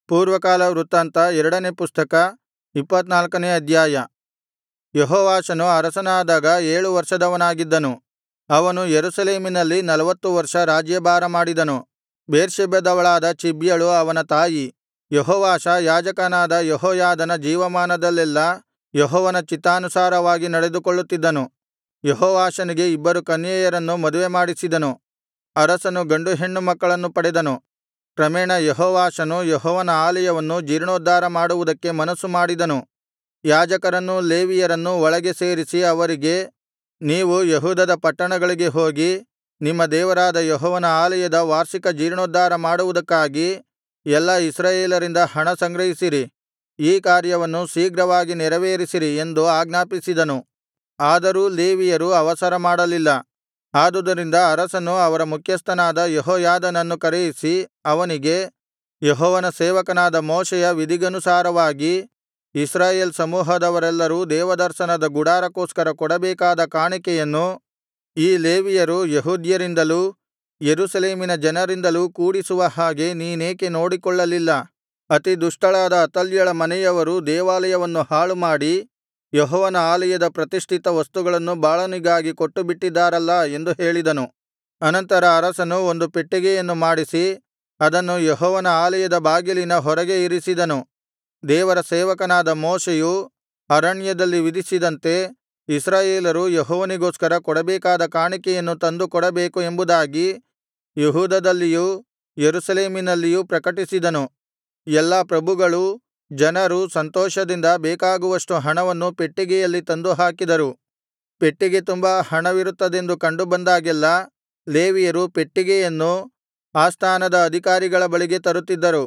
ಪೂರ್ವಕಾಲ ವೃತ್ತಾಂತ ಎರಡನೇ ಪುಸ್ತಕ ಇಪ್ಪತ್ತನಾಲ್ಕನೇ ಅಧ್ಯಾಯ ಯೆಹೋವಾಷನು ಅರಸನಾದಾಗ ಏಳು ವರ್ಷದವನಾಗಿದ್ದನು ಅವನು ಯೆರೂಸಲೇಮಿನಲ್ಲಿ ನಲ್ವತ್ತು ವರ್ಷ ರಾಜ್ಯಭಾರ ಮಾಡಿದನು ಬೇರ್ಷೆಬದವಳಾದ ಚಿಬ್ಯಳು ಅವನ ತಾಯಿ ಯೆಹೋವಾಷ ಯಾಜಕನಾದ ಯೆಹೋಯಾದನ ಜೀವಮಾನದಲ್ಲೆಲ್ಲಾ ಯೆಹೋವನ ಚಿತ್ತಾನುಸಾರವಾಗಿ ನಡೆದುಕೊಳ್ಳುತ್ತಿದ್ದನು ಯೆಹೋವಾಷನಿಗೆ ಇಬ್ಬರು ಕನ್ಯೆಯರನ್ನು ಮದುವೆಮಾಡಿಸಿದನು ಅರಸನು ಗಂಡು ಹೆಣ್ಣು ಮಕ್ಕಳನ್ನು ಪಡೆದನು ಕ್ರಮೇಣ ಯೆಹೋವಾಷನು ಯೆಹೋವನ ಆಲಯವನ್ನು ಜೀರ್ಣೋದ್ಧಾರ ಮಾಡುವುದಕ್ಕೆ ಮನಸ್ಸು ಮಾಡಿದನು ಯಾಜಕರನ್ನೂ ಲೇವಿಯರನ್ನೂ ಒಳಗೆ ಸೇರಿಸಿ ಅವರಿಗೆ ನೀವು ಯೆಹೂದದ ಪಟ್ಟಣಗಳಿಗೆ ಹೋಗಿ ನಿಮ್ಮ ದೇವರಾದ ಯೆಹೋವನ ಆಲಯದ ವಾರ್ಷಿಕ ಜೀರ್ಣೋದ್ಧಾರ ಮಾಡುವುದಕ್ಕಾಗಿ ಎಲ್ಲಾ ಇಸ್ರಾಯೇಲರಿಂದ ಹಣ ಸಂಗ್ರಹಿಸಿರಿ ಈ ಕಾರ್ಯವನ್ನು ಶೀಘ್ರವಾಗಿ ನೆರವೇರಿಸಿರಿ ಎಂದು ಆಜ್ಞಾಪಿಸಿದನು ಆದರೂ ಲೇವಿಯರು ಅವಸರ ಮಾಡಲಿಲ್ಲ ಆದುದರಿಂದ ಅರಸನು ಅವರ ಮುಖ್ಯಸ್ಥನಾದ ಯೆಹೋಯಾದನನ್ನು ಕರೆಯಿಸಿ ಅವನಿಗೆ ಯೆಹೋವನ ಸೇವಕನಾದ ಮೋಶೆಯ ವಿಧಿಗನುಸಾರವಾಗಿ ಇಸ್ರಾಯೇಲ್ ಸಮೂಹದವರೆಲ್ಲರೂ ದೇವದರ್ಶನದ ಗುಡಾರಕ್ಕೋಸ್ಕರ ಕೊಡಬೇಕಾದ ಕಾಣಿಕೆಯನ್ನು ಈ ಲೇವಿಯರು ಯೆಹೂದ್ಯರಿಂದಲೂ ಯೆರೂಸಲೇಮಿನ ಜನರಿಂದಲೂ ಕೂಡಿಸುವ ಹಾಗೆ ನೀನೇಕೆ ನೋಡಿಕೊಳ್ಳಲಿಲ್ಲ ಅತಿ ದುಷ್ಟಳಾದ ಅತಲ್ಯಳ ಮನೆಯವರು ದೇವಾಲಯವನ್ನು ಹಾಳುಮಾಡಿ ಯೆಹೋವನ ಆಲಯದ ಪ್ರತಿಷ್ಠಿತ ವಸ್ತುಗಳನ್ನು ಬಾಳನಿಗಾಗಿ ಕೊಟ್ಟುಬಿಟ್ಟಿದ್ದಾರಲ್ಲಾ ಎಂದು ಹೇಳಿದನು ಅನಂತರ ಅರಸನು ಒಂದು ಪೆಟ್ಟಿಗೆಯನ್ನು ಮಾಡಿಸಿ ಅದನ್ನು ಯೆಹೋವನ ಆಲಯದ ಬಾಗಿಲಿನ ಹೊರಗೆ ಇರಿಸಿದನು ದೇವರ ಸೇವಕನಾದ ಮೋಶೆಯು ಅರಣ್ಯದಲ್ಲಿ ವಿಧಿಸಿದಂತೆ ಇಸ್ರಾಯೇಲರು ಯೆಹೋವನಿಗೋಸ್ಕರ ಕೊಡಬೇಕಾದ ಕಾಣಿಕೆಯನ್ನು ತಂದು ಕೊಡಬೇಕು ಎಂಬುದಾಗಿ ಯೆಹೂದದಲ್ಲಿಯೂ ಯೆರೂಸಲೇಮಿನಲ್ಲಿಯೂ ಪ್ರಕಟಿಸಿದನು ಎಲ್ಲಾ ಪ್ರಭುಗಳೂ ಜನರೂ ಸಂತೋಷದಿಂದ ಬೇಕಾಗುವಷ್ಟು ಹಣವನ್ನು ಪೆಟ್ಟಿಗೆಯಲ್ಲಿ ತಂದು ಹಾಕಿದರು ಪೆಟ್ಟಿಗೆ ತುಂಬಾ ಹಣವಿರುತ್ತದೆಂದು ಕಂಡು ಬಂದಾಗೆಲ್ಲಾ ಲೇವಿಯರು ಪೆಟ್ಟಿಗೆಯನ್ನು ಆಸ್ಥಾನದ ಅಧಿಕಾರಿಗಳ ಬಳಿಗೆ ತರುತ್ತಿದ್ದರು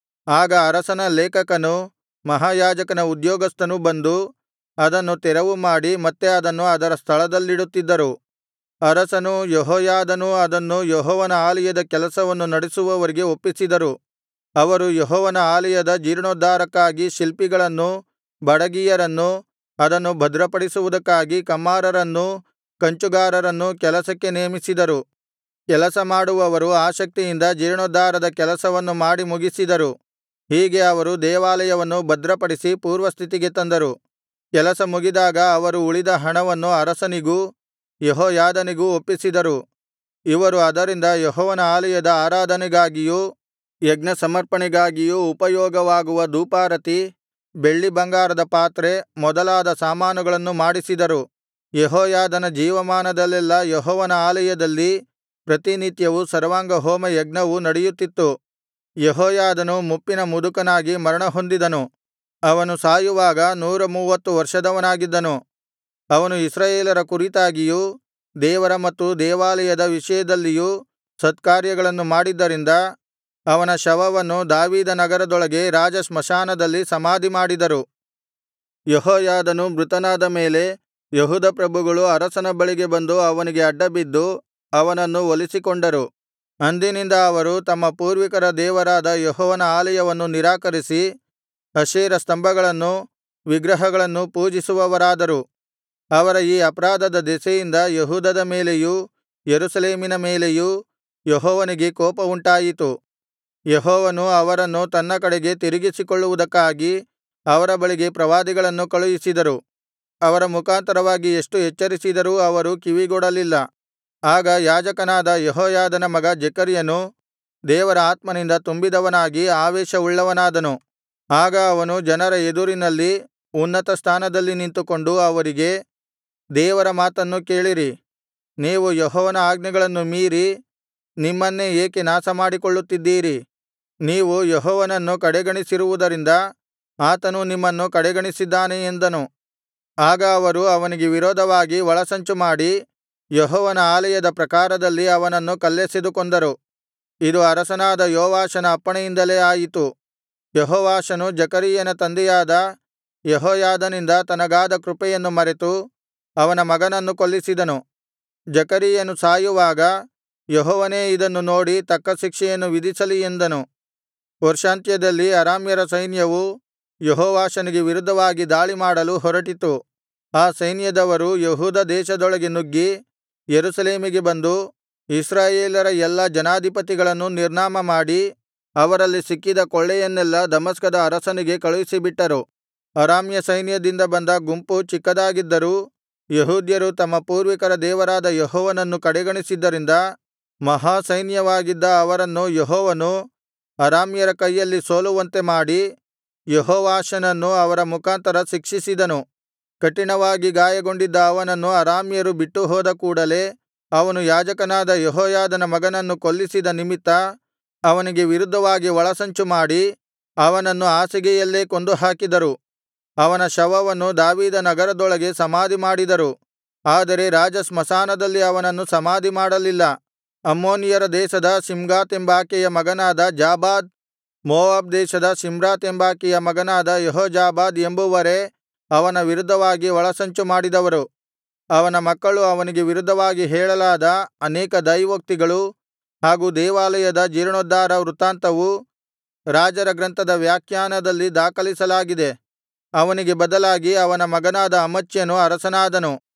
ಆಗ ಅರಸನ ಲೇಖಕನೂ ಮಹಾಯಾಜಕನ ಉದ್ಯೋಗಸ್ಥನೂ ಬಂದು ಅದನ್ನು ತೆರವುಮಾಡಿ ಮತ್ತೆ ಅದನ್ನು ಅದರ ಸ್ಥಳದಲ್ಲಿಡುತ್ತಿದ್ದರು ಅರಸನೂ ಯೆಹೋಯಾದನೂ ಅದನ್ನು ಯೆಹೋವನ ಆಲಯದ ಕೆಲಸವನ್ನು ನಡೆಸುವವರಿಗೆ ಒಪ್ಪಿಸಿದರು ಅವರು ಯೆಹೋವನ ಆಲಯದ ಜೀರ್ಣೋದ್ಧಾರಕ್ಕಾಗಿ ಶಿಲ್ಪಿಗಳನ್ನೂ ಬಡಗಿಯರನ್ನೂ ಅದನ್ನು ಭದ್ರಪಡಿಸುವುದಕ್ಕಾಗಿ ಕಮ್ಮಾರರನ್ನೂ ಕಂಚುಗಾರರನ್ನೂ ಕೆಲಸಕ್ಕೆ ನೇಮಿಸಿದರು ಕೆಲಸ ಮಾಡುವವರು ಆಸಕ್ತಿಯಿಂದ ಜೀರ್ಣೋದ್ಧಾರದ ಕೆಲಸವನ್ನು ಮಾಡಿ ಮುಗಿಸಿದರು ಹೀಗೆ ಅವರು ದೇವಾಲಯವನ್ನು ಭದ್ರಪಡಿಸಿ ಪೂರ್ವಸ್ಥಿತಿಗೆ ತಂದರು ಕೆಲಸ ಮುಗಿದಾಗ ಅವರು ಉಳಿದ ಹಣವನ್ನು ಅರಸನಿಗೂ ಯೆಹೋಯಾದನಿಗೂ ಒಪ್ಪಿಸಿದರು ಇವರು ಅದರಿಂದ ಯೆಹೋವನ ಆಲಯದ ಆರಾಧನೆಗಾಗಿಯೂ ಯಜ್ಞಸಮರ್ಪಣೆಗಾಗಿಯೂ ಉಪಯೋಗವಾಗುವ ಧೂಪಾರತಿ ಬೆಳ್ಳಿ ಬಂಗಾರದ ಪಾತ್ರೆ ಮೊದಲಾದ ಸಾಮಾನುಗಳನ್ನು ಮಾಡಿಸಿದರು ಯೆಹೋಯಾದನ ಜೀವಮಾನದಲ್ಲೆಲ್ಲಾ ಯೆಹೋವನ ಆಲಯದಲ್ಲಿ ಪ್ರತಿನಿತ್ಯವೂ ಸರ್ವಾಂಗಹೋಮ ಯಜ್ಞವು ನಡೆಯುತ್ತಿತ್ತು ಯೆಹೋಯಾದನು ಮುಪ್ಪಿನ ಮುದುಕನಾಗಿ ಮರಣಹೊಂದಿದನು ಅವನು ಸಾಯುವಾಗ ನೂರ ಮೂವತ್ತು ವರ್ಷದವನಾಗಿದ್ದನು ಅವನು ಇಸ್ರಾಯೇಲರ ಕುರಿತಾಗಿಯೂ ದೇವರ ಮತ್ತು ದೇವಾಲಯದ ವಿಷಯದಲ್ಲಿಯೂ ಸತ್ಕಾರ್ಯಗಳನ್ನು ಮಾಡಿದ್ದರಿಂದ ಅವನ ಶವವನ್ನು ದಾವೀದನಗರದೊಳಗೆ ರಾಜಸ್ಮಶಾನದಲ್ಲಿ ಸಮಾಧಿಮಾಡಿದರು ಯೆಹೋಯಾದನು ಮೃತನಾದ ಮೇಲೆ ಯೆಹೂದ ಪ್ರಭುಗಳು ಅರಸನ ಬಳಿಗೆ ಬಂದು ಅವನಿಗೆ ಅಡ್ಡಬಿದ್ದು ಅವನನ್ನು ಒಲಿಸಿಕೊಂಡರು ಅಂದಿನಿಂದ ಅವರು ತಮ್ಮ ಪೂರ್ವಿಕರ ದೇವರಾದ ಯೆಹೋವನ ಆಲಯವನ್ನು ನಿರಾಕರಿಸಿ ಅಶೇರ ಸ್ತಂಭಗಳನ್ನೂ ವಿಗ್ರಹಗಳನ್ನೂ ಪೂಜಿಸುವವರಾದರು ಅವರ ಈ ಅಪರಾಧದ ದೆಸೆಯಿಂದ ಯೆಹೂದದ ಮೇಲೆಯೂ ಯೆರೂಸಲೇಮಿನ ಮೇಲೆಯೂ ಯೆಹೋವನಿಗೆ ಕೋಪವುಂಟಾಯಿತು ಯೆಹೋವನು ಅವರನ್ನು ತನ್ನ ಕಡೆಗೆ ತಿರುಗಿಸಿಕೊಳ್ಳುವುದಕ್ಕಾಗಿ ಅವರ ಬಳಿಗೆ ಪ್ರವಾದಿಗಳನ್ನು ಕಳುಹಿಸಿದರು ಅವರ ಮುಖಾಂತರವಾಗಿ ಎಷ್ಟು ಎಚ್ಚರಿಸಿದರೂ ಅವರು ಕಿವಿಗೊಡಲಿಲ್ಲ ಆಗ ಯಾಜಕನಾದ ಯೆಹೋಯಾದನ ಮಗ ಜೆಕರ್ಯನು ದೇವರ ಆತ್ಮನಿಂದ ತುಂಬಿದವನಾಗಿ ಆವೇಶವುಳ್ಳವನಾದನು ಆಗ ಅವನು ಜನರ ಎದುರಿನಲ್ಲಿ ಉನ್ನತ ಸ್ಥಾನದಲ್ಲಿ ನಿಂತುಕೊಂಡು ಅವರಿಗೆ ದೇವರ ಮಾತನ್ನು ಕೇಳಿರಿ ನೀವು ಯೆಹೋವನ ಆಜ್ಞೆಗಳನ್ನು ಮೀರಿ ನಿಮ್ಮನ್ನೇ ಏಕೆ ನಾಶಮಾಡಿಕೊಳ್ಳುತ್ತಿದ್ದೀರಿ ನೀವು ಯೆಹೋವನನ್ನು ಕಡೆಗಣಿಸಿರುವುದರಿಂದ ಆತನು ನಿಮ್ಮನ್ನು ಕಡೆಗಣಿಸಿದ್ದಾನೆ ಎಂದನು ಆಗ ಅವರು ಅವನಿಗೆ ವಿರೋಧವಾಗಿ ಒಳಸಂಚು ಮಾಡಿ ಯೆಹೋವನ ಆಲಯದ ಪ್ರಾಕಾರದಲ್ಲಿ ಅವನನ್ನು ಕಲ್ಲೆಸೆದು ಕೊಂದರು ಇದು ಅರಸನಾದ ಯೋವಾಷನ ಅಪ್ಪಣೆಯಿಂದಲೇ ಆಯಿತು ಯೆಹೋವಾಷನು ಜಕರೀಯನ ತಂದೆಯಾದ ಯೆಹೋಯಾದನಿಂದ ತನಗಾದ ಕೃಪೆಯನ್ನು ಮರೆತು ಅವನ ಮಗನನ್ನು ಕೊಲ್ಲಿಸಿದನು ಜಕರೀಯನು ಸಾಯುವಾಗ ಯೆಹೋವನೇ ಇದನ್ನು ನೋಡಿ ತಕ್ಕ ಶಿಕ್ಷೆಯನ್ನು ವಿಧಿಸಲಿ ಎಂದನು ವರ್ಷಾಂತ್ಯದಲ್ಲಿ ಅರಾಮ್ಯರ ಸೈನ್ಯವು ಯೆಹೋವಾಷನಿಗೆ ವಿರುದ್ಧವಾಗಿ ದಾಳಿಮಾಡಲು ಹೊರಟಿತು ಆ ಸೈನ್ಯದವರು ಯೆಹೂದ ದೇಶದೊಳಗೆ ನುಗ್ಗಿ ಯೆರೂಸಲೇಮಿಗೆ ಬಂದು ಇಸ್ರಾಯೇಲರ ಎಲ್ಲಾ ಜನಾಧಿಪತಿಗಳನ್ನು ನಿರ್ನಾಮ ಮಾಡಿ ಅವರಲ್ಲಿ ಸಿಕ್ಕಿದ ಕೊಳ್ಳೆಯನ್ನೆಲ್ಲಾ ದಮಸ್ಕದ ಅರಸನಿಗೆ ಕಳುಹಿಸಿಬಿಟ್ಟರು ಅರಾಮ್ಯ ಸೈನ್ಯದಿಂದ ಬಂದ ಗುಂಪು ಚಿಕ್ಕದಾಗಿದ್ದರೂ ಯೆಹೂದ್ಯರು ತಮ್ಮ ಪೂರ್ವಿಕರ ದೇವರಾದ ಯೆಹೋವನನ್ನು ಕಡೆಗಣಿಸಿದ್ದರಿಂದ ಮಹಾ ಸೈನ್ಯವಾಗಿದ್ದ ಅವರನ್ನು ಯೆಹೋವನು ಅರಾಮ್ಯರ ಕೈಯಲ್ಲಿ ಸೋಲುವಂತೆ ಮಾಡಿ ಯೆಹೋವಾಷನನ್ನು ಅವರ ಮುಖಾಂತರ ಶಿಕ್ಷಿಸಿದನು ಕಠಿಣವಾಗಿ ಗಾಯಗೊಂಡಿದ್ದ ಅವನನ್ನು ಅರಾಮ್ಯರು ಬಿಟ್ಟು ಹೋದ ಕೂಡಲೆ ಅವನು ಯಾಜಕನಾದ ಯೆಹೋಯಾದನ ಮಗನನ್ನು ಕೊಲ್ಲಿಸಿದ ನಿಮಿತ್ತ ಅವನಿಗೆ ವಿರುದ್ಧವಾಗಿ ಒಳಸಂಚು ಮಾಡಿ ಅವನನ್ನು ಹಾಸಿಗೆಯಲ್ಲೇ ಕೊಂದುಹಾಕಿದರು ಅವನ ಶವವನ್ನು ದಾವೀದನಗರದೊಳಗೆ ಸಮಾಧಿಮಾಡಿದರು ಆದರೆ ರಾಜಸ್ಮಶಾನದಲ್ಲಿ ಅವನನ್ನು ಸಮಾಧಿಮಾಡಲಿಲ್ಲ ಅಮ್ಮೋನಿಯರ ದೇಶದ ಶಿಮ್ಗಾತ್ ಎಂಬಾಕೆಯ ಮಗನಾದ ಜಾಬಾದ್ ಮೋವಾಬ್ ದೇಶದ ಶಿಮ್ರಾತ್ ಎಂಬಾಕೆಯ ಮಗನಾದ ಯೆಹೋಜಾಬಾದ್ ಎಂಬುವರೇ ಅವನ ವಿರುದ್ಧವಾಗಿ ಒಳಸಂಚು ಮಾಡಿದವರು ಅವನ ಮಕ್ಕಳು ಅವನಿಗೆ ವಿರುದ್ಧವಾಗಿ ಹೇಳಲಾದ ಅನೇಕ ದೈವೋಕ್ತಿಗಳೂ ಹಾಗೂ ದೇವಾಲಯದ ಜೀರ್ಣೋದ್ಧಾರ ವೃತ್ತಾಂತವೂ ರಾಜರ ಗ್ರಂಥದ ವ್ಯಾಖ್ಯಾನದಲ್ಲಿ ದಾಖಲಿಸಲಾಗಿದೆ ಅವನಿಗೆ ಬದಲಾಗಿ ಅವನ ಮಗನಾದ ಅಮಚ್ಯನು ಅರಸನಾದನು